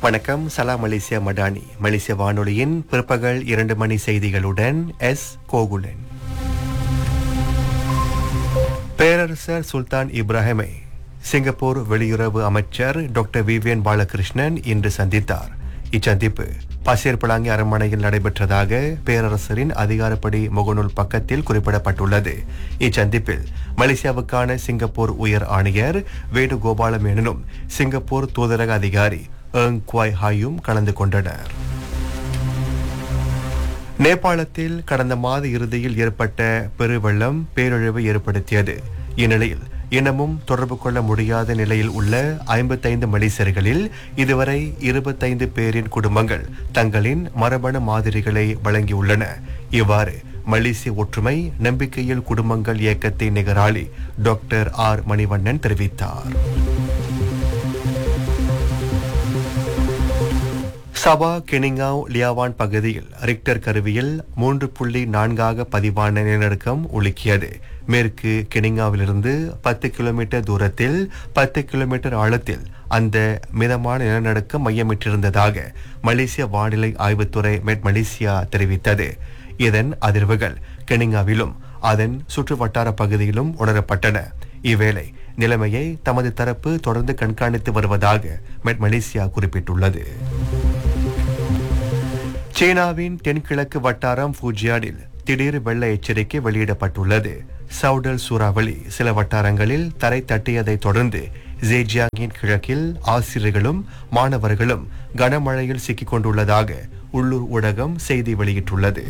வணக்கம் சலாம் மலேசியா மடானி மலேசிய வானொலியின் பிற்பகல் இரண்டு மணி செய்திகளுடன் எஸ் கோகுலன் பேரரசர் சுல்தான் இப்ராஹிமை சிங்கப்பூர் வெளியுறவு அமைச்சர் டாக்டர் விவியன் பாலகிருஷ்ணன் இன்று சந்தித்தார் இச்சந்திப்பு பசேர் பலாங்கி அரண்மனையில் நடைபெற்றதாக பேரரசரின் அதிகாரப்படி முகநூல் பக்கத்தில் குறிப்பிடப்பட்டுள்ளது இச்சந்திப்பில் மலேசியாவுக்கான சிங்கப்பூர் உயர் ஆணையர் வேணுகோபால மேனனும் சிங்கப்பூர் தூதரக அதிகாரி ஏங் குவாய் ஹாயும் கலந்து கொண்டனர் நேபாளத்தில் கடந்த மாத இறுதியில் ஏற்பட்ட பெருவெள்ளம் பேரழிவை ஏற்படுத்தியது இந்நிலையில் இன்னமும் தொடர்பு கொள்ள முடியாத நிலையில் உள்ள ஐம்பத்தைந்து மலேசியர்களில் இதுவரை இருபத்தைந்து பேரின் குடும்பங்கள் தங்களின் மரபணு மாதிரிகளை வழங்கியுள்ளன இவ்வாறு மலேசிய ஒற்றுமை நம்பிக்கையில் குடும்பங்கள் இயக்கத்தின் நிகராளி டாக்டர் ஆர் மணிவண்ணன் தெரிவித்தார் சபா கெனிங்காவ் லியாவான் பகுதியில் ரிக்டர் கருவியில் மூன்று புள்ளி நான்காக பதிவான நிலநடுக்கம் உலுக்கியது மேற்கு கெனிங்காவிலிருந்து பத்து கிலோமீட்டர் தூரத்தில் பத்து கிலோமீட்டர் ஆழத்தில் அந்த மிதமான நிலநடுக்கம் மையமிட்டிருந்ததாக மலேசிய வானிலை ஆய்வுத்துறை மெட் மலேசியா தெரிவித்தது இதன் அதிர்வுகள் கெனிங்காவிலும் அதன் சுற்று வட்டார பகுதியிலும் உணரப்பட்டன இவ்வேளை நிலைமையை தமது தரப்பு தொடர்ந்து கண்காணித்து வருவதாக மெட் மலேசியா குறிப்பிட்டுள்ளது சீனாவின் தென்கிழக்கு வட்டாரம் ஃபூஜியானில் திடீர் வெள்ள எச்சரிக்கை வெளியிடப்பட்டுள்ளது சவுடல் சூறாவளி சில வட்டாரங்களில் தரை தட்டியதைத் தொடர்ந்து ஜேஜியாங்கின் கிழக்கில் ஆசிரியர்களும் மாணவர்களும் கனமழையில் சிக்கிக் கொண்டுள்ளதாக உள்ளூர் ஊடகம் செய்தி வெளியிட்டுள்ளது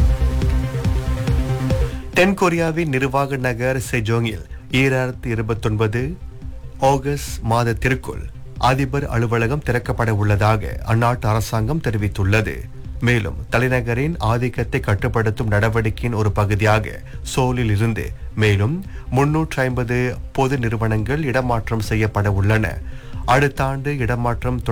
தென்கொரியாவின் நிர்வாக நகர் செஜோங்கில் ஈராயிரத்தி இருபத்தொன்பது ஆகஸ்ட் மாதத்திற்குள் அதிபர் அலுவலகம் திறக்கப்பட உள்ளதாக அந்நாட்டு அரசாங்கம் தெரிவித்துள்ளது மேலும் தலைநகரின் ஆதிக்கத்தை கட்டுப்படுத்தும் நடவடிக்கையின் ஒரு பகுதியாக சோலில் இருந்து மேலும் முன்னூற்றி ஐம்பது பொது நிறுவனங்கள் இடமாற்றம் செய்யப்பட உள்ளன அடுத்த ஆண்டு இடமாற்றம்